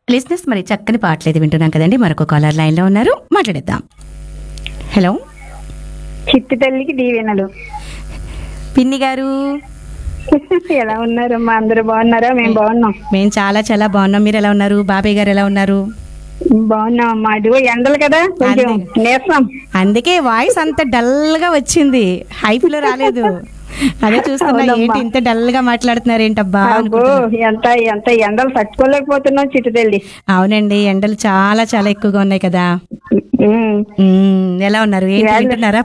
లిజినెస్ మరి చక్కని పాటలేదు వింటున్నాం కదండి మరొక కాలర్ లైన్ లో ఉన్నారు మాట్లాడేద్దాం హలో చిట్టి తల్లికి దీవెనలు పిన్ని గారు ఎలా ఉన్నారమ్మా అందరూ బాగున్నారా మేము బాగున్నాం మేము చాలా చాలా బాగున్నాం మీరు ఎలా ఉన్నారు బాబాయ్ గారు ఎలా ఉన్నారు బాగున్నాం అమ్మా ఇదిగో ఎండలు కదా కొంచెం అంతే. నీరసం అందుకే వాయిస్ అంత డల్ గా వచ్చింది హైప్ లో రాలేదు అదే చూస్తున్నా అవునమ్మా. ఏంటి ఇంత డల్ గా మాట్లాడుతున్నారు ఏంటబ్బా అబ్బో అనుకుంటున్నా. ఎంత ఎంత ఎండలు తట్టుకోలేకపోతున్నాం చిట్టి తల్లి అవునండి ఎండలు చాలా చాలా ఎక్కువగా ఉన్నాయి కదా ఉమ్. ఉమ్, ఎలా ఉన్నారు ఏంటి ఇవాళ- వింటున్నారా